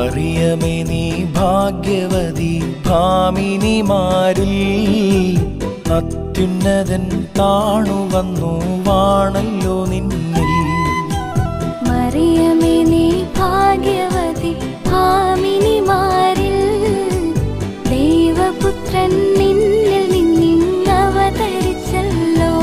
മറിയമേ നീ ഭാഗ്യവതി ഭാമിനിമാരിൽ അത്യുന്നതൻ താണു വന്നു വാണല്ലോ നിന്നിൽ മറിയമേ നീ ഭാഗ്യവതി ഭാമിനിമാരിൽ ദൈവപുത്രൻ നിന്നിൽ നിന്നിങ്ങവതരിച്ചല്ലോ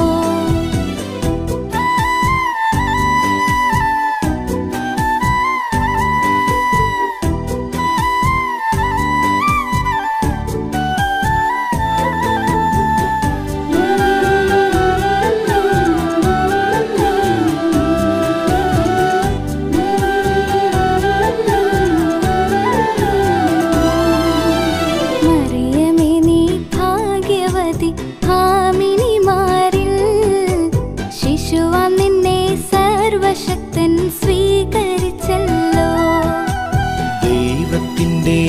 മറിയമേ നീ ഭാഗ്യവതി ഭാമിനിമാരിൽ ശിശുവാം നിന്നെ സർവശക്തൻ സ്വീകരിച്ചല്ലോ ദൈവത്തിൻ്റെ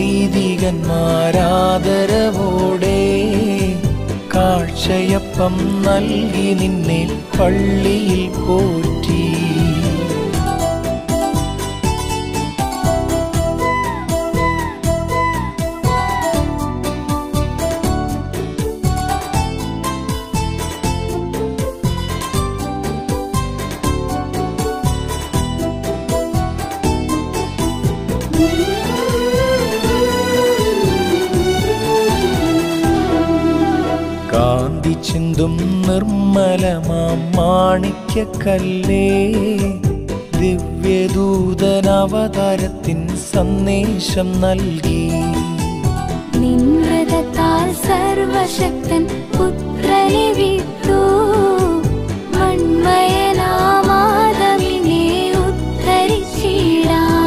വൈദികന്മാരാദരവോടെ കാഴ്ചയപ്പം നൽകി നിന്നെ പള്ളിയിൽ പോറ്റി കാന്തി ചിന്തും നിർമ്മലമാം മാണിക്യക്കല്ലേ ദിവ്യദൂതനവതാരത്തിൻ സന്ദേശം നൽകി നിൻവ്രതത്താൽ സർവശക്തൻ പുത്രനെ വിട്ടു മൺമയനാമാതമിനെ ഉദ്ധരിച്ചിടാൻ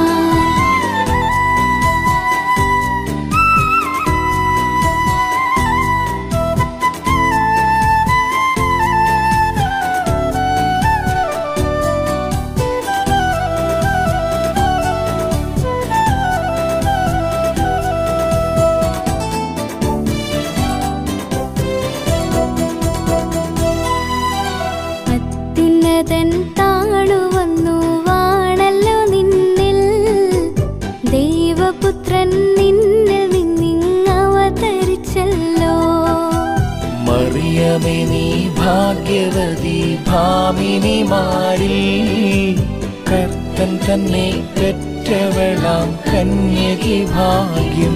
അത്യുന്നതൻ താണു വന്നു വാണല്ലോ നിന്നിൽ ദൈവപുത്രൻ നിന്നിൽ നിന്നിങ്ങവതരിച്ചല്ലോ മറിയമേ നീ ഭാഗ്യവതി ഭാമിനിമാരിൽ കർത്തൻ തന്നെ പെറ്റവളാം കന്യകി ഭാഗ്യം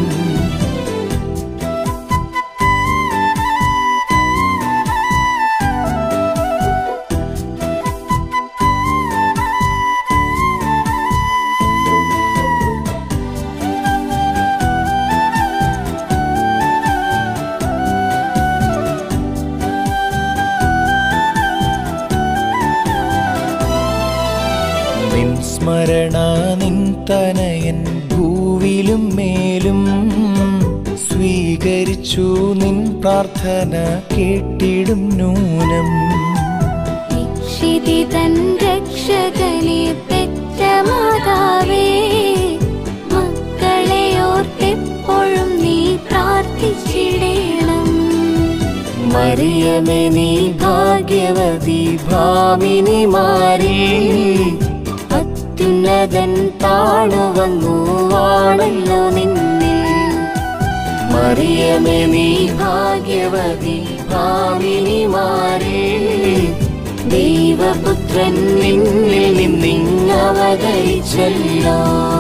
നിൻ സ്മരണ നിൻ തനയൻ ഭൂവിലും മേലും സ്വീകരിച്ചു നിൻ പ്രാർത്ഥന കേട്ടിടും നൂനം രക്ഷിതി തൻ രക്ഷകനെ പെറ്റ മാതാവേ മക്കളെ ഓർത്തെപ്പോഴും നീ പ്രാർത്ഥിച്ചിടേണം മറിയമേ നീ ഭാഗ്യവതി ഭാമിനിമാരി അത്യുന്നതൻ താണു വന്നു വാണല്ലോ നിന്നിൽ മറിയമേ നീ ഭാഗ്യവതി ഭാമിനിമാരി ദൈവപുത്രൻ നിന്നിൽ നിന്നിങ്ങവതരിച്ചല്ലോ